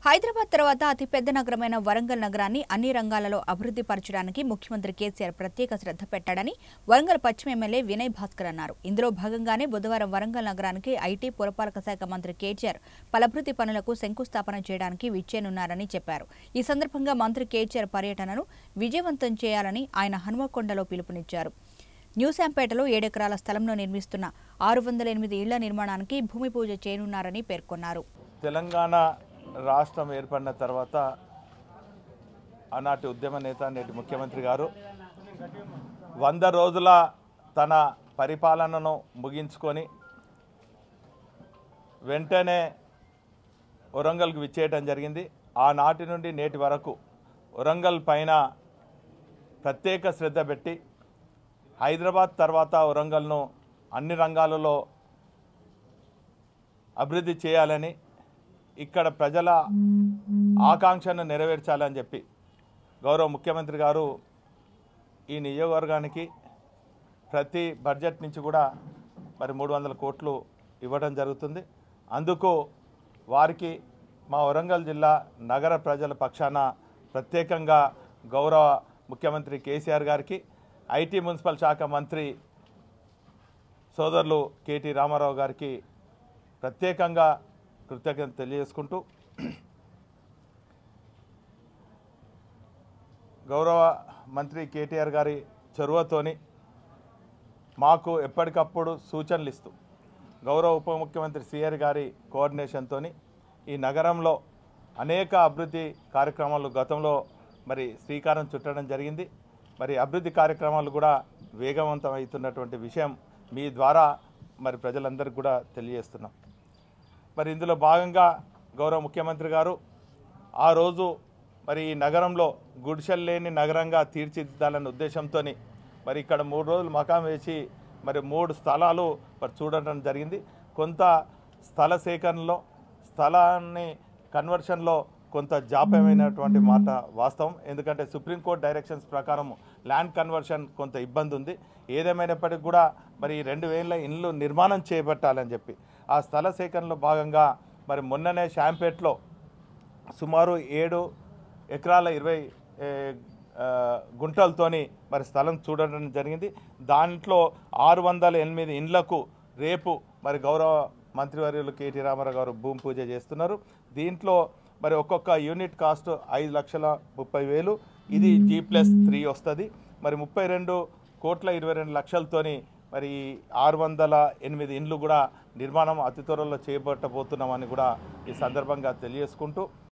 హైదరాబాద్ తర్వాత అతిపెద్ద నగరమైన వరంగల్ నగరాన్ని అన్ని రంగాలలో అభివృద్ధి పరచడానికి ముఖ్యమంత్రి కేసీఆర్ ప్రత్యేక శ్రద్ధ పెట్టాడని వరంగల్ పశ్చిమ ఎమ్మెల్యే వినయ్ భాస్కర్ అన్నారు ఇందులో భాగంగానే బుధవారం వరంగల్ నగరానికి ఐటీ పురపాలక శాఖ మంత్రి కేటీఆర్ పలభివృద్ధి పనులకు శంకుస్థాపన చేయడానికి విచ్చేనున్నారని చెప్పారు ఈ సందర్భంగా మంత్రి కేటీఆర్ పర్యటనను విజయవంతం చేయాలని ఆయన హనుమకొండలో పిలుపునిచ్చారు న్యూశాంపేటలో ఏడెకరాల స్థలంలో నిర్మిస్తున్న ఆరు వందల ఎనిమిది ఇళ్ల నిర్మాణానికి భూమి పూజ చేయనున్నారని పేర్కొన్నారు తెలంగాణ రాష్ట్రం ఏర్పడిన తర్వాత ఆనాటి ఉద్యమ నేత నేటి ముఖ్యమంత్రి గారు వంద రోజుల తన పరిపాలనను ముగించుకొని వెంటనే వరంగల్కి విచ్చేయటం జరిగింది ఆనాటి నుండి నేటి వరకు వరంగల్ పైన ప్రత్యేక శ్రద్ధ పెట్టి హైదరాబాద్ తర్వాత వరంగల్ను అన్ని రంగాలలో అభివృద్ధి చేయాలని ఇక్కడ ప్రజల ఆకాంక్షను నెరవేర్చాలని చెప్పి గౌరవ ముఖ్యమంత్రి గారు ఈ నియోజకవర్గానికి ప్రతి బడ్జెట్ నుంచి కూడా మరి మూడు వందల కోట్లు ఇవ్వడం జరుగుతుంది అందుకు వారికి మా వరంగల్ జిల్లా నగర ప్రజల పక్షాన ప్రత్యేకంగా గౌరవ ముఖ్యమంత్రి కేసీఆర్ గారికి ఐటీ మున్సిపల్ శాఖ మంత్రి సోదరులు కేటీ రామారావు గారికి ప్రత్యేకంగా కృతజ్ఞత తెలియజేసుకుంటూ గౌరవ మంత్రి కేటీఆర్ గారి చొరవతోని మాకు ఎప్పటికప్పుడు సూచనలు ఇస్తూ గౌరవ ఉప ముఖ్యమంత్రి సిఆర్ గారి కోఆర్డినేషన్తో ఈ నగరంలో అనేక అభివృద్ధి కార్యక్రమాలు గతంలో మరి శ్రీకారం చుట్టడం జరిగింది మరి అభివృద్ధి కార్యక్రమాలు కూడా వేగవంతం అవుతున్నటువంటి విషయం మీ ద్వారా మరి ప్రజలందరికీ కూడా తెలియజేస్తున్నాం మరి ఇందులో భాగంగా గౌరవ ముఖ్యమంత్రి గారు ఆ రోజు మరి ఈ నగరంలో గుడిసెలు లేని నగరంగా తీర్చిదిద్దాలన్న ఉద్దేశంతో మరి ఇక్కడ మూడు రోజులు మకాం వేసి మరి మూడు స్థలాలు మరి చూడటం జరిగింది కొంత స్థల సేకరణలో స్థలాన్ని కన్వర్షన్లో కొంత జాప్యమైనటువంటి మాట వాస్తవం ఎందుకంటే సుప్రీంకోర్టు డైరెక్షన్స్ ప్రకారం ల్యాండ్ కన్వర్షన్ కొంత ఇబ్బంది ఉంది ఏదేమైనప్పటికీ కూడా మరి ఈ రెండు వేల ఇండ్లు నిర్మాణం చేపట్టాలని చెప్పి ఆ స్థల సేకరణలో భాగంగా మరి మొన్ననే షాంపేట్లో సుమారు ఏడు ఎకరాల ఇరవై ఏ, ఆ, గుంటలతోని మరి స్థలం చూడడం జరిగింది దాంట్లో ఆరు వందల ఎనిమిది ఇండ్లకు రేపు మరి గౌరవ మంత్రివర్యులు కేటీ రామారావు గారు భూమి పూజ చేస్తున్నారు దీంట్లో మరి ఒక్కొక్క యూనిట్ కాస్ట్ ఐదు లక్షల ముప్పై వేలు ఇది జీ ప్లస్ త్రీ వస్తుంది మరి ముప్పై రెండు కోట్ల ఇరవై రెండు లక్షలతోని మరి ఆరు వందల ఎనిమిది ఇండ్లు కూడా నిర్మాణం అతి త్వరలో చేపట్టబోతున్నామని కూడా ఈ సందర్భంగా తెలియజేసుకుంటూ